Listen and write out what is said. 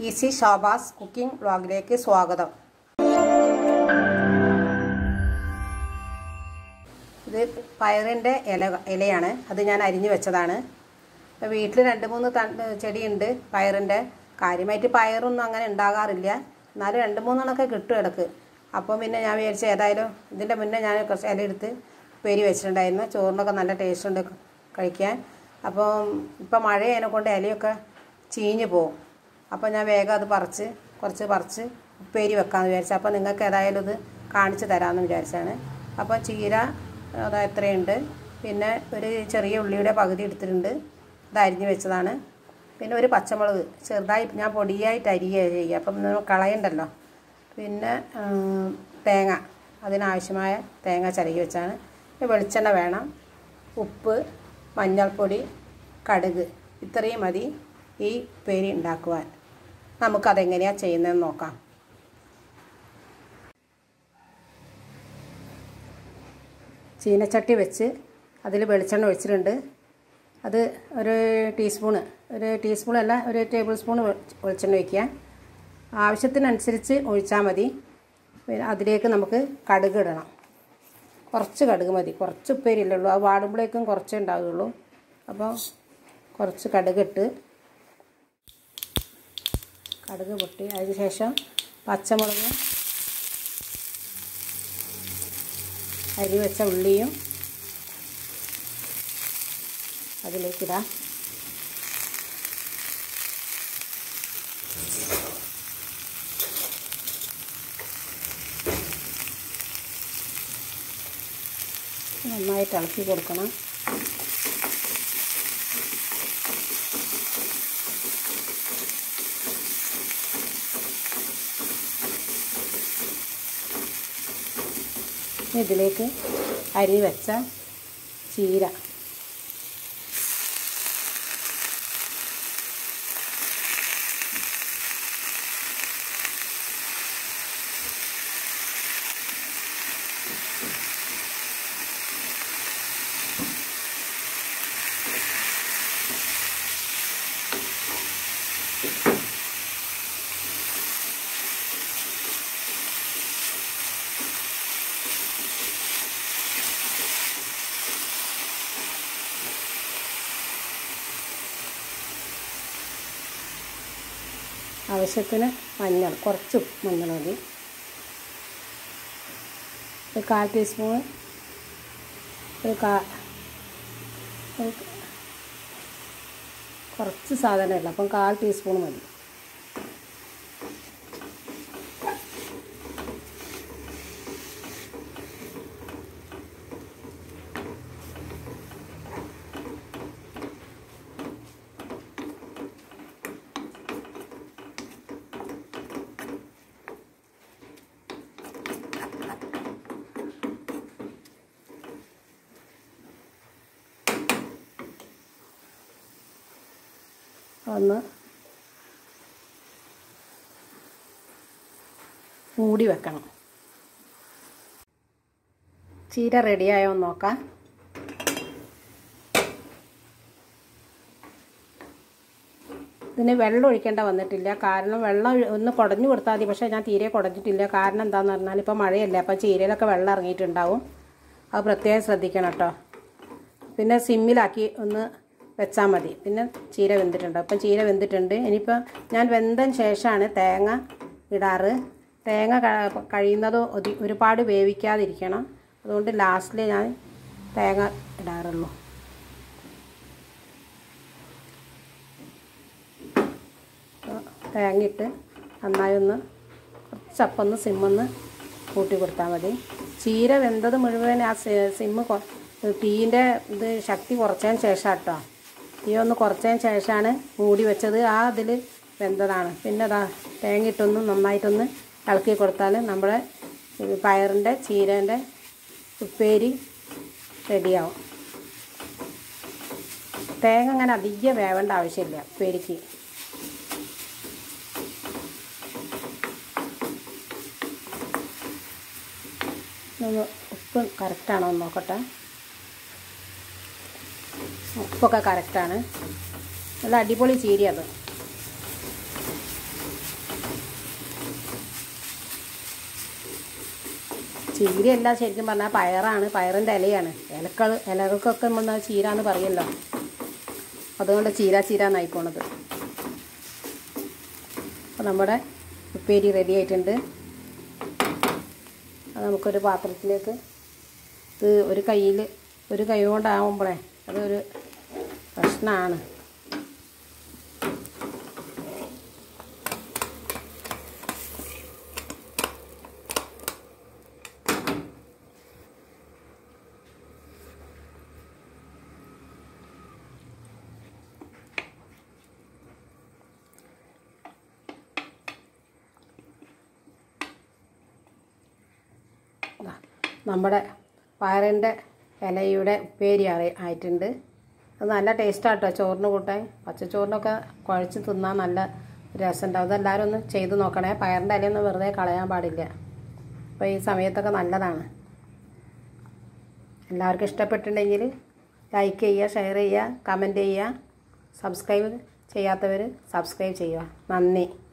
easy Shahbaz cooking വ്ളോഗിലേക്ക് സ്വാഗതം ഇത് പയറിൻ്റെ ഇല ഇലയാണ് അത് ഞാൻ അരിഞ്ഞു വെച്ചതാണ് അപ്പോൾ വീട്ടിൽ രണ്ട് മൂന്ന് തണ്ട് ചെടിയുണ്ട് പയറിൻ്റെ കാര്യമായിട്ട് പയറൊന്നും അങ്ങനെ ഉണ്ടാകാറില്ല എന്നാലും രണ്ട് മൂന്നെണ്ണമൊക്കെ കിട്ടും ഇടക്ക് അപ്പോൾ പിന്നെ ഞാൻ വിചാരിച്ചു ഏതായാലും ഇതിൻ്റെ മുന്നേ ഞാൻ കുറച്ച് ഇല എടുത്ത് ഉപ്പേരി വെച്ചിട്ടുണ്ടായിരുന്നു ചോറിനൊക്കെ നല്ല ടേസ്റ്റ് ഉണ്ട് കഴിക്കാൻ അപ്പോൾ ഇപ്പം മഴ അതിനെ കൊണ്ട് ഇലയൊക്കെ ചീഞ്ഞ് പോകും അപ്പോൾ ഞാൻ വേഗം അത് പറിച്ച് കുറച്ച് പറിച്ച് ഉപ്പേരി വെക്കാമെന്ന് വിചാരിച്ചു അപ്പോൾ നിങ്ങൾക്ക് ഏതായാലും ഇത് കാണിച്ച് തരാമെന്ന് വിചാരിച്ചാണ് അപ്പോൾ ചീര അത് എത്രയുണ്ട് പിന്നെ ഒരു ചെറിയ ഉള്ളിയുടെ പകുതി എടുത്തിട്ടുണ്ട് ഇത് അരിഞ്ഞ് വെച്ചതാണ് പിന്നെ ഒരു പച്ചമുളക് ചെറുതായി ഞാൻ പൊടിയായിട്ട് അരിയുക ചെയ്യുക അപ്പം നമ്മൾ കളയണ്ടല്ലോ പിന്നെ ഉം, തേങ്ങ അതിനാവശ്യമായ തേങ്ങ ചിരകി വെച്ചാണ് പിന്നെ വെളിച്ചെണ്ണ വേണം ഉപ്പ് മഞ്ഞൾപ്പൊടി കടുക് ഇത്രയും മതി ഈ പേരി ഉണ്ടാക്കുവാൻ നമുക്കതെങ്ങനെയാണ് ചെയ്യുന്നതെന്ന് നോക്കാം ചീനച്ചട്ടി വെച്ച് അതിൽ വെളിച്ചെണ്ണ ഒഴിച്ചിട്ടുണ്ട് അത് ഒരു ടീസ്പൂണ് ഒരു ടീസ്പൂൺ അല്ല ഒരു ടേബിൾ സ്പൂൺ വെളിച്ചെണ്ണ ഒഴിക്കുക ആവശ്യത്തിനനുസരിച്ച് ഒഴിച്ചാൽ മതി പിന്നെ അതിലേക്ക് നമുക്ക് കടുക് ഇടണം കുറച്ച് കടുക് മതി കുറച്ച് ഉപ്പേരിയല്ലേ ഉള്ളൂ അത് വാടുമ്പോഴേക്കും കുറച്ചേ ഉണ്ടാവുകയുള്ളൂ അപ്പോൾ കുറച്ച് കടുക് ഇട്ട് കടുക് പൊട്ടി അതിന് ശേഷം പച്ചമുളക് അരി വെച്ച ഉള്ളിയും അതിലേക്കിടാം നന്നായിട്ട് ഇളക്കി കൊടുക്കണം ഇനി ഇതിലേക്ക് അരി വെച്ച ചീര ആവശ്യത്തിന് മഞ്ഞൾ കുറച്ച് മഞ്ഞൾ മതി ഒരു കാൽ ടീസ്പൂൺ ഒരു കാ ഒരു കുറച്ച് സാധനമല്ല അപ്പം കാൽ ടീസ്പൂൺ മതി ഒന്ന് മൂടി വെക്കണം ചീര റെഡിയായോ എന്ന് നോക്കാം ഇതിന് വെള്ളം ഒഴിക്കേണ്ട വന്നിട്ടില്ല കാരണം വെള്ളം ഒഴി- ഒന്ന് കുടഞ്ഞു കൊടുത്താൽ മതി പക്ഷേ ഞാൻ തീരെ കുടഞ്ഞിട്ടില്ല കാരണം എന്താണെന്ന് പറഞ്ഞാൽ ഇപ്പോൾ മഴയല്ലേ അപ്പോൾ ചീരയിലൊക്കെ വെള്ളം ഇറങ്ങിയിട്ടുണ്ടാവും അത് പ്രത്യേകം ശ്രദ്ധിക്കണം കേട്ടോ പിന്നെ സിമ്മിലാക്കി ഒന്ന് വെച്ചാൽ മതി പിന്നെ ചീര വെന്തിട്ടുണ്ട് അപ്പം ചീര വെന്തിട്ടുണ്ട് ഇനിയിപ്പോൾ ഞാൻ വെന്തതിന് ശേഷമാണ് തേങ്ങ ഇടാറ് തേങ്ങ ക- കഴിയുന്നതോ ഒതി ഒരുപാട് വേവിക്കാതിരിക്കണം അതുകൊണ്ട് ലാസ്റ്റിൽ ഞാൻ തേങ്ങ ഇടാറുള്ളൂ അപ്പോൾ തേങ്ങ ഇട്ട് നന്നായി ഒന്ന് കുറച്ചപ്പം ഒന്ന് സിമ്മൊന്ന് കൂട്ടി കൊടുത്താൽ മതി ചീര വെന്തത് മുഴുവൻ ആ സി- സിമ്മ് കൊ- തീൻ്റെ ഇത് ശക്തി കുറച്ചതിന് ശേഷം കേട്ടോ തീ ഒന്ന് കുറച്ചതിന് ശേഷമാണ് മൂടി വെച്ചത് ആ അതിൽ വെന്തതാണ് പിന്നെ അതാ തേങ്ങ ഇട്ടൊന്ന് നന്നായിട്ടൊന്ന് ഇളക്കി കൊടുത്താൽ നമ്മുടെ ഇത് പയറിൻ്റെ ചീരേൻ്റെ ഉപ്പേരി റെഡിയാവും തേങ്ങ അങ്ങനെ അധികം വേവേണ്ട ആവശ്യമില്ല ഉപ്പേരിക്ക് ഒന്ന് ഉപ്പ് കറക്റ്റാണോ എന്ന് നോക്കട്ടെ ഉപ്പൊക്കെ കറക്റ്റാണ് നല്ല അടിപൊളി ചീര അത് ചീരയല്ല ശരിക്കും പറഞ്ഞാൽ പയറാണ് പയറിൻ്റെ ഇലയാണ് ഇലക്കൾ ഇലകൾക്കൊക്കെ നമ്മൾ ചീര എന്ന് പറയല്ലോ അതുകൊണ്ട് ചീര ചീര എന്നായി പോണത് അപ്പോൾ നമ്മുടെ ഉപ്പേരി റെഡി ആയിട്ടുണ്ട് അത് നമുക്കൊരു പാത്രത്തിലേക്ക് ഇത് ഒരു കയ്യിൽ ഒരു കൈ കൊണ്ടാകുമ്പോഴേ അതൊരു പ്രശ്നമാണ് ദാ, നമ്മുടെ പയറിൻ്റെ ഇലയുടെ ഉപ്പേരി ആയി- ആയിട്ടുണ്ട് അത് നല്ല ടേസ്റ്റാട്ടോ ചോറിന് കൂട്ടാൻ പച്ചച്ചോറിനൊക്കെ കുഴച്ച് തിന്നാൻ നല്ല രസമുണ്ടാവും അതെല്ലാവരും ഒന്ന് ചെയ്ത് നോക്കണേ പയറിൻ്റെ ഇലയൊന്നും വെറുതെ കളയാൻ പാടില്ല അപ്പോൾ ഈ സമയത്തൊക്കെ നല്ലതാണ് എല്ലാവർക്കും ഇഷ്ടപ്പെട്ടിട്ടുണ്ടെങ്കിൽ ലൈക്ക് ചെയ്യുക ഷെയർ ചെയ്യുക കമൻറ്റ് ചെയ്യുക സബ്സ്ക്രൈബ് ചെയ്യാത്തവർ സബ്സ്ക്രൈബ് ചെയ്യുക നന്ദി